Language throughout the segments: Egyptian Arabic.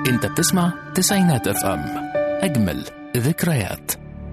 انت بتسمع تسعينات اف ام اجمل ذكريات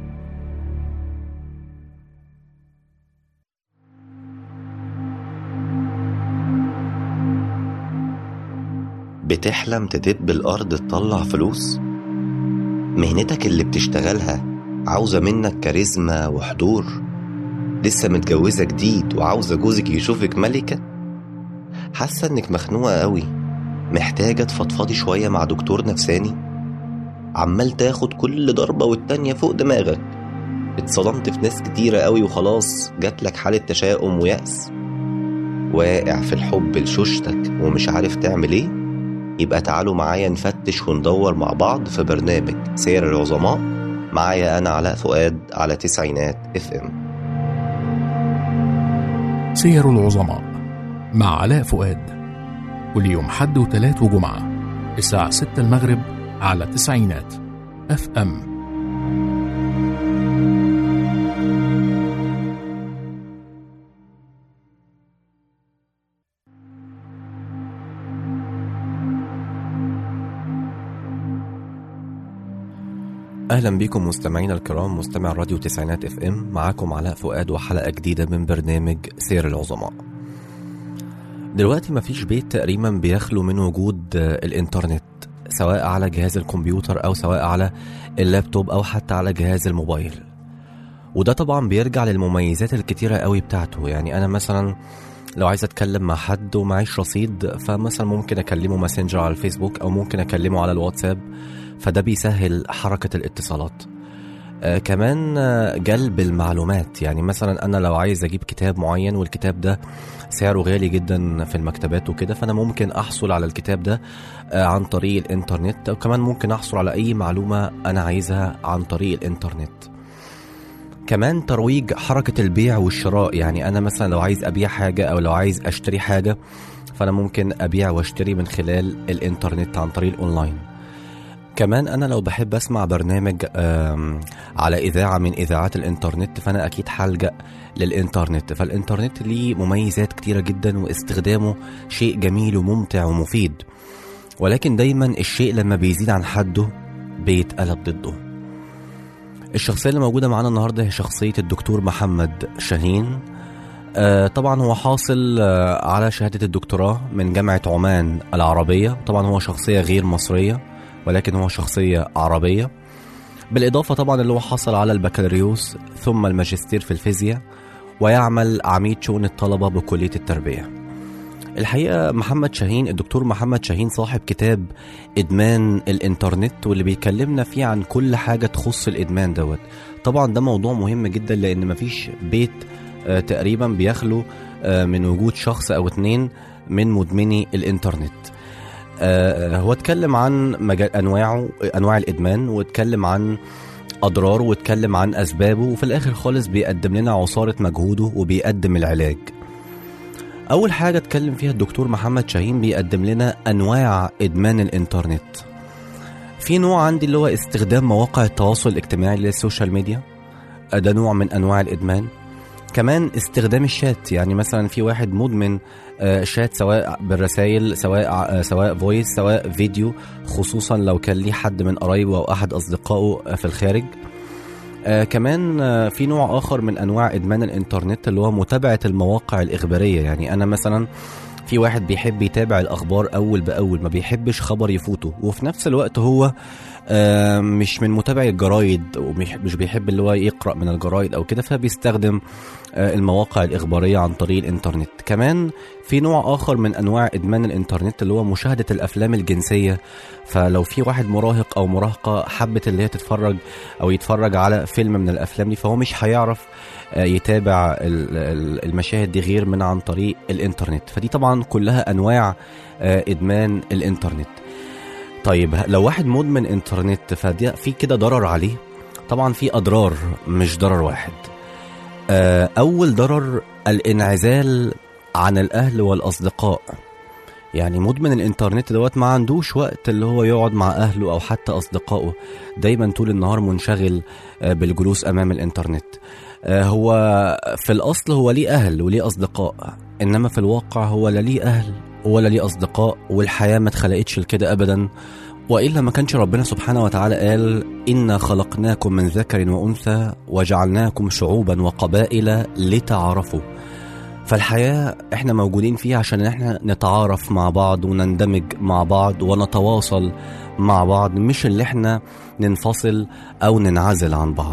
بتحلم تدب الأرض تطلع فلوس مهنتك اللي بتشتغلها عاوزة منك كاريزما وحضور لسه متجوزة جديد وعاوزة جوزك يشوفك ملكة حاسة انك مخنوقة قوي محتاجة تفضفضي شوية مع دكتور نفساني عمال تاخد كل ضربة والتانية فوق دماغك اتصدمت في ناس كتيرة قوي وخلاص جاتلك حالة تشاؤم ويأس واقع في الحب لشوشتك ومش عارف تعمل ايه يبقى تعالوا معايا نفتش وندور مع بعض في برنامج سير العظماء معايا أنا علاء فؤاد على تسعينات اف ام سير العظماء مع علاء فؤاد كل يوم حد وتلات وجمعة الساعة 6 المغرب على تسعينات اف ام أهلا بكم مستمعينا الكرام مستمع راديو تسعينات اف ام معاكم علاء فؤاد وحلقة جديدة من برنامج سير العظماء دلوقتي مفيش بيت تقريبا بيخلو من وجود آه، الانترنت سواء على جهاز الكمبيوتر أو سواء على اللابتوب أو حتى على جهاز الموبايل وده طبعا بيرجع للمميزات الكتيرة قوي بتاعته يعني أنا مثلا لو عايز اتكلم مع حد ومعيش رصيد فمثلا ممكن اكلمه ماسنجر على الفيسبوك او ممكن اكلمه على الواتساب فده بيسهل حركة الاتصالات آه كمان آه، جلب المعلومات يعني مثلا انا لو عايز اجيب كتاب معين والكتاب ده سعره غالي جدا في المكتبات وكده فانا ممكن احصل على الكتاب ده آه عن طريق الانترنت او كمان ممكن احصل على اي معلومة انا عايزها عن طريق الانترنت كمان ترويج حركة البيع والشراء يعني أنا مثلا لو عايز أبيع حاجة أو لو عايز أشتري حاجة فأنا ممكن أبيع وأشتري من خلال الإنترنت عن طريق الأونلاين كمان أنا لو بحب أسمع برنامج آم، على إذاعة من إذاعات الإنترنت فأنا أكيد هلجأ للإنترنت فالإنترنت ليه مميزات كتيرة جدا واستخدامه شيء جميل وممتع ومفيد ولكن دايما الشيء لما بيزيد عن حده بيتقلب ضده الشخصية اللي موجودة معانا النهاردة هي شخصية الدكتور محمد شاهين آه طبعا هو حاصل آه على شهادة الدكتوراه من جامعة عمان العربية طبعا هو شخصية غير مصرية ولكن هو شخصية عربية بالإضافة طبعا اللي هو حصل على البكالوريوس ثم الماجستير في الفيزياء ويعمل عميد شؤون الطلبة بكلية التربية الحقيقة محمد شاهين الدكتور محمد شاهين صاحب كتاب إدمان الإنترنت واللي بيكلمنا فيه عن كل حاجة تخص الإدمان دوت طبعا ده موضوع مهم جدا لأن مفيش بيت آه، تقريبا بيخلو آه، من وجود شخص أو اتنين من مدمني الإنترنت آه، هو اتكلم عن مجال أنواعه أنواع الإدمان واتكلم عن أضراره واتكلم عن أسبابه وفي الآخر خالص بيقدم لنا عصارة مجهوده وبيقدم العلاج أول حاجة اتكلم فيها الدكتور محمد شاهين بيقدم لنا أنواع إدمان الإنترنت في نوع عندي اللي هو استخدام مواقع التواصل الاجتماعي للسوشيال ميديا ده نوع من أنواع الإدمان كمان استخدام الشات يعني مثلا في واحد مدمن آه، شات سواء بالرسائل سواء آه، سواء فويس سواء فيديو خصوصا لو كان ليه حد من قرايبه او احد اصدقائه آه، في الخارج آه كمان آه في نوع اخر من انواع ادمان الانترنت اللي هو متابعه المواقع الاخباريه يعني انا مثلا في واحد بيحب يتابع الاخبار اول باول ما بيحبش خبر يفوته وفي نفس الوقت هو آه مش من متابعي الجرايد ومش مش بيحب اللي هو يقرا من الجرايد او كده فبيستخدم آه المواقع الاخباريه عن طريق الانترنت كمان في نوع اخر من انواع ادمان الانترنت اللي هو مشاهده الافلام الجنسيه فلو في واحد مراهق او مراهقه حبت اللي هي تتفرج او يتفرج على فيلم من الافلام دي فهو مش هيعرف آه، يتابع ال- ال- المشاهد دي غير من عن طريق الانترنت فدي طبعا كلها انواع آه، ادمان الانترنت طيب لو واحد مدمن انترنت فدي في كده ضرر عليه طبعا في اضرار مش ضرر واحد آه، اول ضرر الانعزال عن الاهل والاصدقاء يعني مدمن الانترنت دوت ما عندوش وقت اللي هو يقعد مع اهله او حتى اصدقائه دايما طول النهار منشغل آه، بالجلوس امام الانترنت آه، هو في الاصل هو ليه اهل وليه اصدقاء انما في الواقع هو لا ليه اهل ولا ليه اصدقاء والحياه ما اتخلقتش لكده ابدا وإلا ما كانش ربنا سبحانه وتعالى قال إنا خلقناكم من ذكر وأنثى وجعلناكم شعوبا وقبائل لتعارفوا فالحياة احنا موجودين فيها عشان احنا نتعارف مع بعض ونندمج مع بعض ونتواصل مع بعض مش اللي احنا ننفصل او ننعزل عن بعض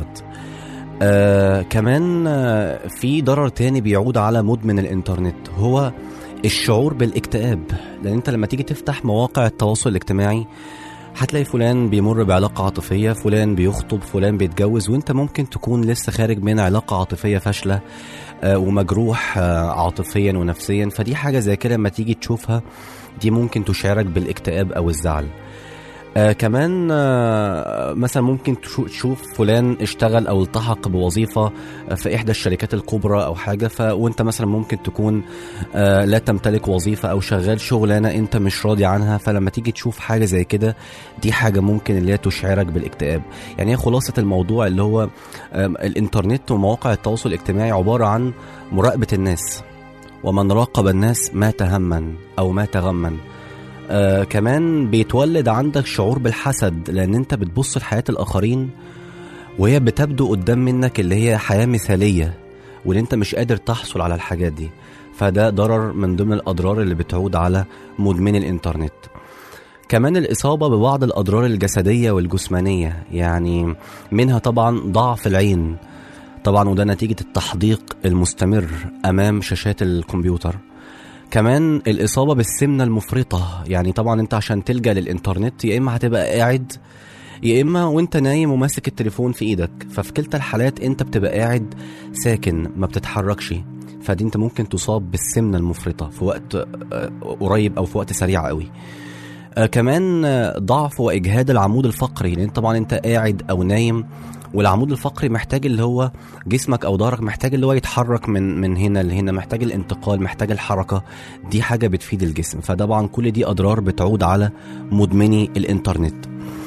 آه كمان آه في ضرر تاني بيعود على مدمن الانترنت هو الشعور بالاكتئاب لان انت لما تيجي تفتح مواقع التواصل الاجتماعي هتلاقي فلان بيمر بعلاقة عاطفية فلان بيخطب فلان بيتجوز وانت ممكن تكون لسه خارج من علاقة عاطفية فاشلة آه، ومجروح آه، عاطفيا ونفسيا فدي حاجة زي كده لما تيجي تشوفها دي ممكن تشعرك بالاكتئاب او الزعل آه كمان آه مثلا ممكن تشو- تشوف فلان اشتغل او التحق بوظيفه آه، في احدى الشركات الكبرى او حاجه ف وانت مثلا ممكن تكون آه لا تمتلك وظيفه او شغال شغلانه انت مش راضي عنها فلما تيجي تشوف حاجه زي كده دي حاجه ممكن اللي هي تشعرك بالاكتئاب يعني هي خلاصه الموضوع اللي هو آم، الانترنت ومواقع التواصل الاجتماعي عباره عن مراقبه الناس ومن راقب الناس مات هما او مات غما آه كمان بيتولد عندك شعور بالحسد لان انت بتبص لحياة الاخرين وهي بتبدو قدام منك اللي هي حياة مثالية واللي انت مش قادر تحصل على الحاجات دي فده ضرر من ضمن الاضرار اللي بتعود على مدمن الانترنت كمان الإصابة ببعض الأضرار الجسدية والجسمانية يعني منها طبعا ضعف العين طبعا وده نتيجة التحديق المستمر أمام شاشات الكمبيوتر كمان الإصابة بالسمنة المفرطة يعني طبعا أنت عشان تلجأ للإنترنت يا إما هتبقى قاعد يا إما وأنت نايم وماسك التليفون في إيدك ففي كلتا الحالات أنت بتبقى قاعد ساكن ما بتتحركش فدي أنت ممكن تصاب بالسمنة المفرطة في وقت آه، قريب أو في وقت سريع قوي آه، كمان آه، ضعف واجهاد العمود الفقري لان طبعا انت قاعد او نايم والعمود الفقري محتاج اللي هو جسمك او ظهرك محتاج اللي هو يتحرك من من هنا لهنا محتاج الانتقال محتاج الحركه دي حاجه بتفيد الجسم فطبعا كل دي اضرار بتعود على مدمني الانترنت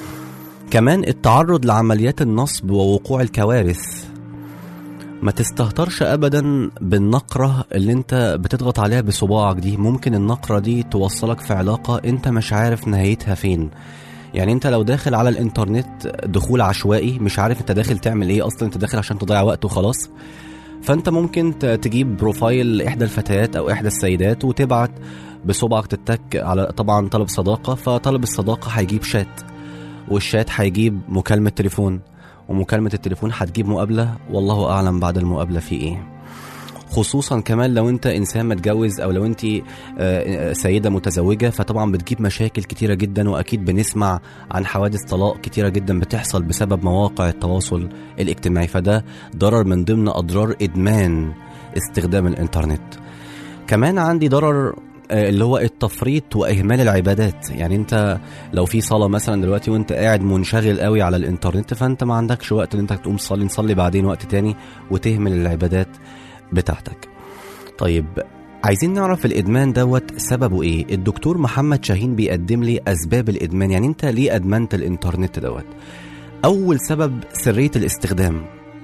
كمان التعرض لعمليات النصب ووقوع الكوارث ما تستهترش ابدا بالنقره اللي انت بتضغط عليها بصباعك دي ممكن النقره دي توصلك في علاقه انت مش عارف نهايتها فين يعني انت لو داخل على الانترنت دخول عشوائي مش عارف انت داخل تعمل ايه اصلا انت داخل عشان تضيع وقت وخلاص فانت ممكن ت- تجيب بروفايل احدى الفتيات او احدى السيدات وتبعت بصبعك تتك على طبعا طلب صداقه فطلب الصداقه هيجيب شات والشات هيجيب مكالمه تليفون ومكالمة التليفون هتجيب مقابلة والله أعلم بعد المقابلة في إيه خصوصا كمان لو انت انسان متجوز او لو انت آه، آه، سيده متزوجه فطبعا بتجيب مشاكل كتيره جدا واكيد بنسمع عن حوادث طلاق كتيره جدا بتحصل بسبب مواقع التواصل الاجتماعي فده ضرر من ضمن اضرار ادمان استخدام الانترنت كمان عندي ضرر آه، اللي هو التفريط واهمال العبادات يعني انت لو في صلاه مثلا دلوقتي وانت قاعد منشغل قوي على الانترنت فانت ما عندكش وقت ان انت تقوم تصلي نصلي بعدين وقت تاني وتهمل العبادات بتاعتك طيب عايزين نعرف الادمان دوت سببه ايه الدكتور محمد شاهين بيقدم لي اسباب الادمان يعني انت ليه ادمنت الانترنت دوت اول سبب سريه الاستخدام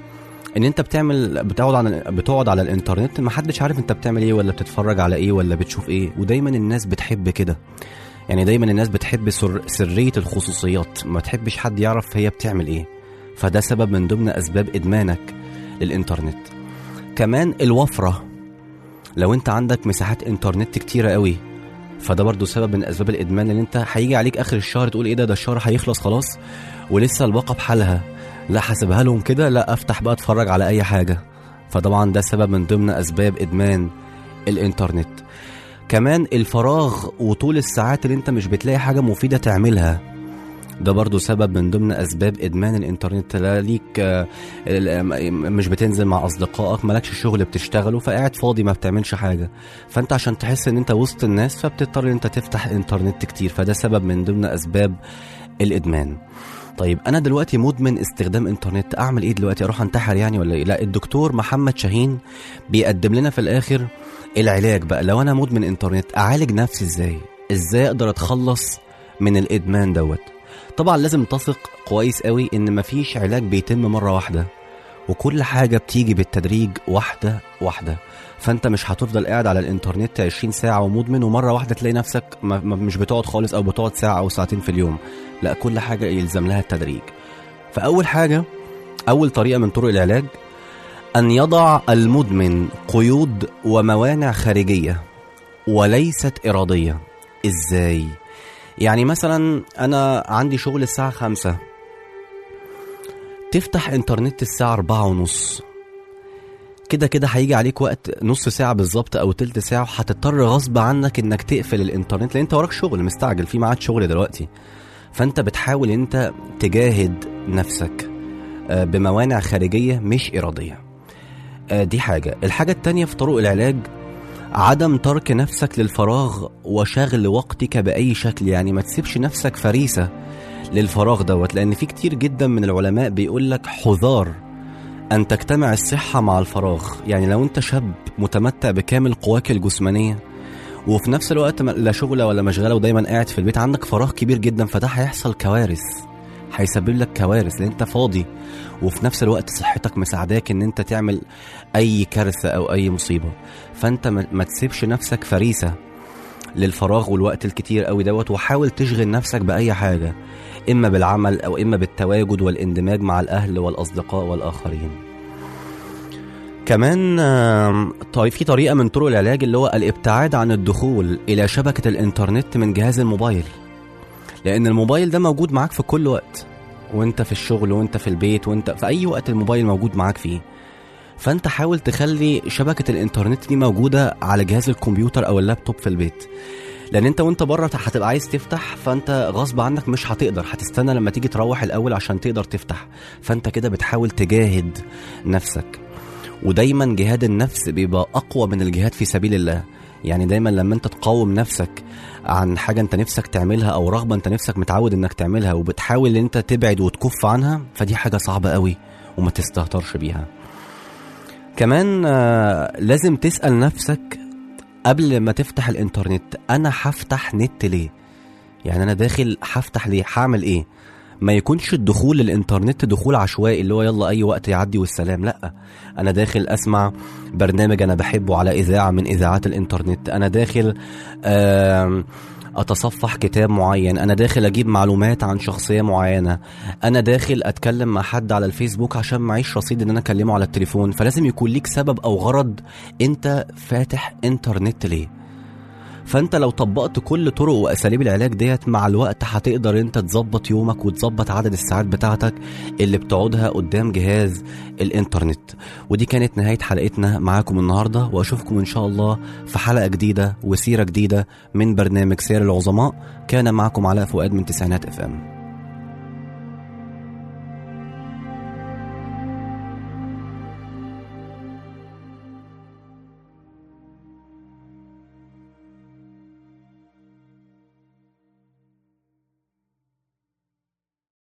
ان انت بتعمل بتقعد على بتقعد على الانترنت ما حدش عارف انت بتعمل ايه ولا بتتفرج على ايه ولا بتشوف ايه ودايما الناس بتحب كده يعني دايما الناس بتحب سر سريه الخصوصيات ما تحبش حد يعرف هي بتعمل ايه فده سبب من ضمن اسباب ادمانك للانترنت كمان الوفره لو انت عندك مساحات انترنت كتيره قوي فده برضو سبب من اسباب الادمان ان انت هيجي عليك اخر الشهر تقول ايه ده ده الشهر هيخلص خلاص ولسه الباقه بحالها لا حاسبها لهم كده لا افتح بقى اتفرج على اي حاجه فطبعا ده سبب من ضمن اسباب ادمان الانترنت كمان الفراغ وطول الساعات اللي انت مش بتلاقي حاجه مفيده تعملها ده برضو سبب من ضمن اسباب ادمان الانترنت لا ليك آه، ال- مش بتنزل مع اصدقائك مالكش شغل بتشتغله فقاعد فاضي ما بتعملش حاجه فانت عشان تحس ان انت وسط الناس فبتضطر ان انت تفتح انترنت كتير فده سبب من ضمن اسباب الادمان طيب انا دلوقتي مدمن استخدام انترنت اعمل ايه دلوقتي اروح انتحر يعني ولا ايه لا الدكتور محمد شاهين بيقدم لنا في الاخر العلاج بقى لو انا مدمن انترنت اعالج نفسي ازاي ازاي اقدر اتخلص من الادمان دوت طبعا لازم تثق كويس قوي ان مفيش علاج بيتم مره واحده وكل حاجة بتيجي بالتدريج واحدة واحدة فانت مش هتفضل قاعد على الانترنت 20 ساعة ومدمن ومرة واحدة تلاقي نفسك ما ما- مش بتقعد خالص او بتقعد ساعة او ساعتين في اليوم لا كل حاجة يلزم لها التدريج فأول حاجة أول طريقة من طرق العلاج أن يضع المدمن قيود وموانع خارجية وليست إرادية إزاي؟ يعني مثلا أنا عندي شغل الساعة خمسة تفتح انترنت الساعة أربعة ونص كده كده هيجي عليك وقت نص ساعة بالظبط أو تلت ساعة وهتضطر غصب عنك إنك تقفل الإنترنت لأن أنت وراك شغل مستعجل في ميعاد شغل دلوقتي فأنت بتحاول أنت تجاهد نفسك آه، بموانع خارجية مش إرادية آه، دي حاجة الحاجة التانية في طرق العلاج عدم ترك نفسك للفراغ وشغل وقتك بأي شكل يعني ما تسيبش نفسك فريسة للفراغ دوت لأن في كتير جدا من العلماء بيقول لك حذار أن تجتمع الصحة مع الفراغ يعني لو أنت شاب متمتع بكامل قواك الجسمانية وفي نفس الوقت ما- لا شغلة ولا مشغلة ودايما قاعد في البيت عندك فراغ كبير جدا فده هيحصل كوارث هيسبب لك كوارث لان انت فاضي وفي نفس الوقت صحتك مساعداك ان انت تعمل اي كارثه او اي مصيبه فانت ما ما تسيبش نفسك فريسه للفراغ والوقت الكتير قوي دوت وحاول تشغل نفسك باي حاجه اما بالعمل او اما بالتواجد والاندماج مع الاهل والاصدقاء والاخرين كمان آم، طيب في طريقه من طرق العلاج اللي هو الابتعاد عن الدخول الى شبكه الانترنت من جهاز الموبايل لان الموبايل ده موجود معاك في كل وقت وانت في الشغل وانت في البيت وانت في اي وقت الموبايل موجود معاك فيه فانت حاول تخلي شبكه الانترنت دي موجوده على جهاز الكمبيوتر او اللابتوب في البيت لان انت وانت بره هتبقى عايز تفتح فانت غصب عنك مش هتقدر هتستنى لما تيجي تروح الاول عشان تقدر تفتح فانت كده بتحاول تجاهد نفسك ودايما جهاد النفس بيبقى اقوى من الجهاد في سبيل الله يعني دايما لما انت تقاوم نفسك عن حاجه انت نفسك تعملها او رغبه انت نفسك متعود انك تعملها وبتحاول ان انت تبعد وتكف عنها فدي حاجه صعبه قوي وما تستهترش بيها كمان آه، لازم تسال نفسك قبل ما تفتح الانترنت انا هفتح نت ليه يعني انا داخل هفتح ليه هعمل ايه ما يكونش الدخول للانترنت دخول عشوائي اللي هو يلا اي وقت يعدي والسلام لا انا داخل اسمع برنامج انا بحبه على اذاعه من اذاعات الانترنت انا داخل آم، اتصفح كتاب معين انا داخل اجيب معلومات عن شخصيه معينه انا داخل اتكلم مع حد على الفيسبوك عشان معيش رصيد ان انا اكلمه على التليفون فلازم يكون ليك سبب او غرض انت فاتح انترنت ليه فانت لو طبقت كل طرق واساليب العلاج ديت مع الوقت هتقدر انت تظبط يومك وتظبط عدد الساعات بتاعتك اللي بتقعدها قدام جهاز الانترنت ودي كانت نهايه حلقتنا معاكم النهارده واشوفكم ان شاء الله في حلقه جديده وسيره جديده من برنامج سير العظماء كان معكم علاء فؤاد من تسعينات اف ام